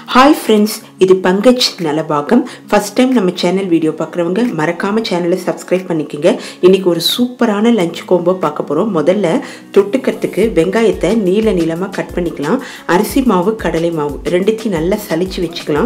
hi friends இது Pankaj Nalabagam first time நம்ம channel video பார்க்குறவங்க மறக்காமல் சேனலை சப்ஸ்கிரைப் பண்ணிக்கோங்க இன்றைக்கி ஒரு சூப்பரான லஞ்ச் கோம்போ பார்க்க போகிறோம் முதல்ல தொட்டுக்கிறதுக்கு வெங்காயத்தை நீல நீளமாக கட் பண்ணிக்கலாம் அரிசி மாவு கடலை மாவு ரெண்டுத்தையும் நல்லா சலிச்சு வச்சுக்கலாம்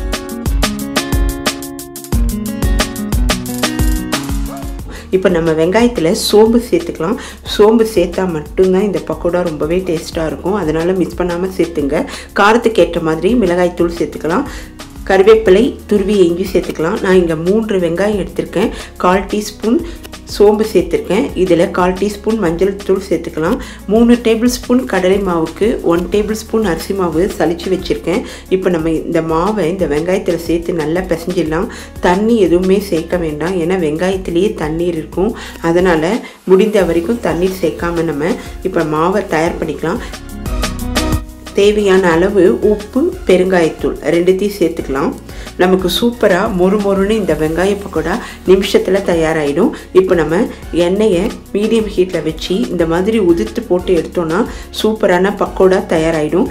இப்போ நம்ம வெங்காயத்தில் சோம்பு சேர்த்துக்கலாம் சோம்பு சேர்த்தா மட்டும்தான் இந்த பக்கோடா ரொம்பவே டேஸ்ட்டாக இருக்கும் அதனால் மிஸ் பண்ணாமல் சேர்த்துங்க காரத்துக்கு ஏற்ற மாதிரி மிளகாய்த்தூள் சேர்த்துக்கலாம் கருவேப்பிலை துருவி எஞ்சி சேர்த்துக்கலாம் நான் இங்கே மூன்று வெங்காயம் எடுத்திருக்கேன் கால் டீஸ்பூன் சோம்பு சேர்த்துருக்கேன் இதில் கால் டீஸ்பூன் மஞ்சள் தூள் சேர்த்துக்கலாம் மூணு டேபிள் ஸ்பூன் கடலை மாவுக்கு ஒன் டேபிள் ஸ்பூன் அரிசி மாவு சளிச்சு வச்சுருக்கேன் இப்போ நம்ம இந்த மாவை இந்த வெங்காயத்தில் சேர்த்து நல்லா பிசைஞ்சிடலாம் தண்ணி எதுவுமே சேர்க்க வேண்டாம் ஏன்னா வெங்காயத்திலேயே தண்ணீர் இருக்கும் அதனால் முடிந்த வரைக்கும் தண்ணீர் சேர்க்காம நம்ம இப்போ மாவை தயார் பண்ணிக்கலாம் தேவையான அளவு உப்பு பெருங்காயத்தூள் ரெண்டுத்தையும் சேர்த்துக்கலாம் நமக்கு சூப்பராக மொறு மொறுன்னு இந்த வெங்காய பக்கோடா நிமிஷத்தில் தயாராகிடும் இப்போ நம்ம எண்ணெயை மீடியம் ஹீட்டில் வச்சு இந்த மாதிரி உதிர்த்து போட்டு எடுத்தோன்னா சூப்பரான பக்கோடா தயாராகிடும்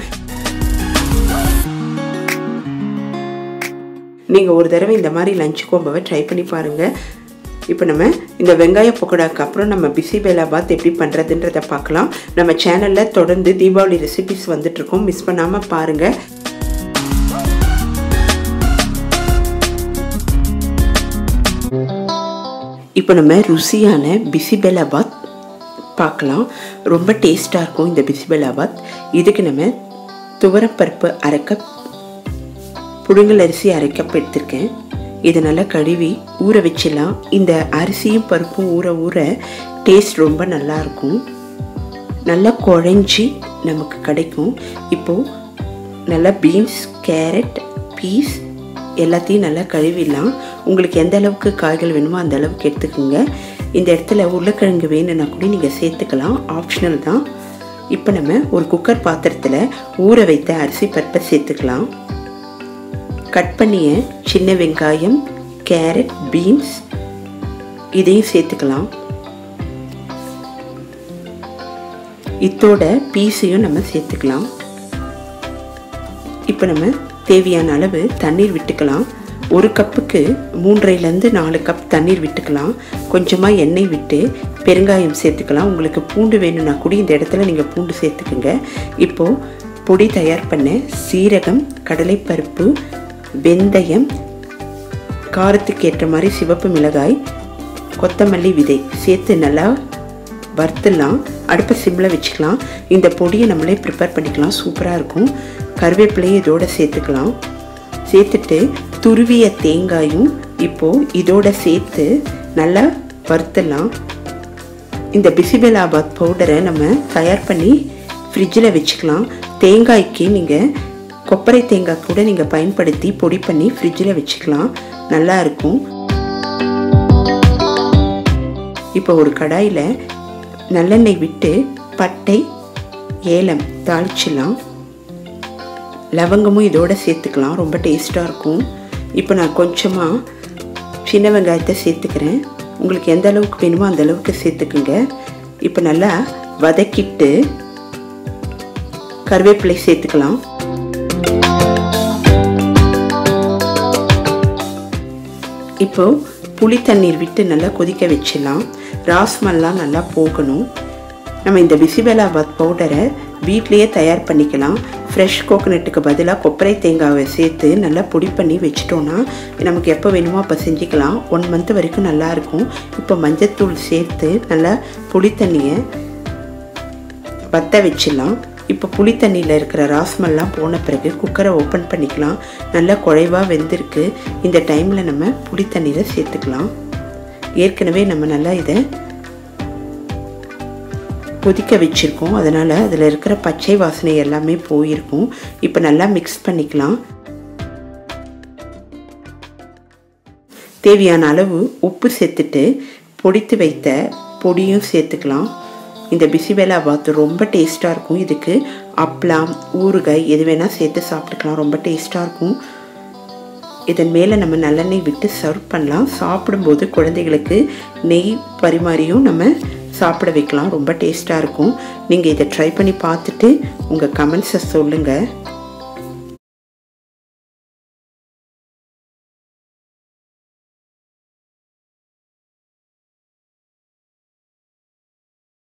நீங்கள் ஒரு தடவை இந்த மாதிரி லஞ்ச் கோம்பவை ட்ரை பண்ணி பாருங்கள் இப்போ நம்ம இந்த வெங்காய பக்கோடாக்கு அப்புறம் நம்ம பிசிபேலாபாத் எப்படி பண்ணுறதுன்றதை பார்க்கலாம் நம்ம சேனலில் தொடர்ந்து தீபாவளி ரெசிபிஸ் வந்துட்ருக்கோம் மிஸ் பண்ணாமல் பாருங்கள் இப்போ நம்ம ருசியான பிசிபெலாபாத் பார்க்கலாம் ரொம்ப டேஸ்ட்டாக இருக்கும் இந்த பிசிபெலாபாத் இதுக்கு நம்ம துவரப்பருப்பு அரைக்க புழுங்கல் அரிசி அரைக்கப் எடுத்திருக்கேன் இதை நல்லா கழுவி ஊற வச்சிடலாம் இந்த அரிசியும் பருப்பும் ஊற ஊற டேஸ்ட் ரொம்ப நல்லாயிருக்கும் நல்லா குழஞ்சி நமக்கு கிடைக்கும் இப்போது நல்லா பீன்ஸ் கேரட் பீஸ் எல்லாத்தையும் நல்லா கழுவிடலாம் உங்களுக்கு எந்த அளவுக்கு காய்கள் வேணுமோ அந்த அளவுக்கு எடுத்துக்கோங்க இந்த இடத்துல உருளைக்கிழங்கு வேணும்னா கூட நீங்கள் சேர்த்துக்கலாம் ஆப்ஷனல் தான் இப்போ நம்ம ஒரு குக்கர் பாத்திரத்தில் ஊற வைத்த அரிசி பருப்பை சேர்த்துக்கலாம் கட் பண்ணிய சின்ன வெங்காயம் கேரட் பீன்ஸ் இதையும் சேர்த்துக்கலாம் இத்தோட பீஸையும் நம்ம சேர்த்துக்கலாம் இப்போ நம்ம தேவையான அளவு தண்ணீர் விட்டுக்கலாம் ஒரு கப்புக்கு மூன்றைலேருந்து நாலு கப் தண்ணீர் விட்டுக்கலாம் கொஞ்சமாக எண்ணெய் விட்டு பெருங்காயம் சேர்த்துக்கலாம் உங்களுக்கு பூண்டு வேணும்னா கூட இந்த இடத்துல நீங்கள் பூண்டு சேர்த்துக்குங்க இப்போது பொடி தயார் பண்ண சீரகம் கடலைப்பருப்பு வெந்தயம் காரத்துக்கு ஏற்ற மாதிரி சிவப்பு மிளகாய் கொத்தமல்லி விதை சேர்த்து நல்லா வறுத்துடலாம் அடுப்பை சிம்மில் வச்சுக்கலாம் இந்த பொடியை நம்மளே ப்ரிப்பேர் பண்ணிக்கலாம் சூப்பராக இருக்கும் கருவேப்பிலையை இதோட சேர்த்துக்கலாம் சேர்த்துட்டு துருவிய தேங்காயும் இப்போது இதோட சேர்த்து நல்லா வறுத்துடலாம் இந்த பிசிபெலாபாத் பவுடரை நம்ம தயார் பண்ணி ஃப்ரிட்ஜில் வச்சுக்கலாம் தேங்காய்க்கு நீங்கள் கொப்பரை தேங்காய் கூட நீங்கள் பயன்படுத்தி பொடி பண்ணி ஃப்ரிட்ஜில் வச்சுக்கலாம் நல்லா இருக்கும் இப்போ ஒரு கடாயில் நல்லெண்ணெய் விட்டு பட்டை ஏலம் தாளிச்சிடலாம் லவங்கமும் இதோட சேர்த்துக்கலாம் ரொம்ப டேஸ்ட்டாக இருக்கும் இப்போ நான் கொஞ்சமாக சின்ன வெங்காயத்தை சேர்த்துக்கிறேன் உங்களுக்கு எந்த அளவுக்கு வேணுமோ அந்த அளவுக்கு சேர்த்துக்குங்க இப்போ நல்லா வதக்கிட்டு கருவேப்பிலை சேர்த்துக்கலாம் இப்போ புளி தண்ணீர் விட்டு நல்லா கொதிக்க வச்சிடலாம் ராஸ்மல்லாம் நல்லா போகணும் நம்ம இந்த பிசிபெலாபாத் பவுடரை வீட்லேயே தயார் பண்ணிக்கலாம் ஃப்ரெஷ் கோகனட்டுக்கு பதிலாக கொப்பரை தேங்காவை சேர்த்து நல்லா பொடி பண்ணி வச்சிட்டோன்னா நமக்கு எப்போ வேணுமோ அப்போ செஞ்சுக்கலாம் ஒன் மந்த் வரைக்கும் நல்லாயிருக்கும் இப்போ மஞ்சத்தூள் சேர்த்து நல்லா புளி தண்ணியை வத்த வச்சிடலாம் இப்போ புளி தண்ணியில் இருக்கிற ராஸ்மெல்லாம் போன பிறகு குக்கரை ஓப்பன் பண்ணிக்கலாம் நல்லா குழைவாக வெந்திருக்கு இந்த டைமில் நம்ம புளி தண்ணீரை சேர்த்துக்கலாம் ஏற்கனவே நம்ம நல்லா இதை கொதிக்க வச்சுருக்கோம் அதனால் அதில் இருக்கிற பச்சை வாசனை எல்லாமே போயிருக்கும் இப்போ நல்லா மிக்ஸ் பண்ணிக்கலாம் தேவையான அளவு உப்பு சேர்த்துட்டு பொடித்து வைத்த பொடியும் சேர்த்துக்கலாம் இந்த பிசிபெலா பாத் ரொம்ப டேஸ்ட்டாக இருக்கும் இதுக்கு அப்பளம் ஊறுகாய் எது வேணால் சேர்த்து சாப்பிட்டுக்கலாம் ரொம்ப டேஸ்ட்டாக இருக்கும் இதன் மேலே நம்ம நல்லெண்ணெய் விட்டு சர்வ் பண்ணலாம் சாப்பிடும்போது குழந்தைகளுக்கு நெய் பரிமாறியும் நம்ம சாப்பிட வைக்கலாம் ரொம்ப டேஸ்ட்டாக இருக்கும் நீங்கள் இதை ட்ரை பண்ணி பார்த்துட்டு உங்கள் கமெண்ட்ஸை சொல்லுங்கள்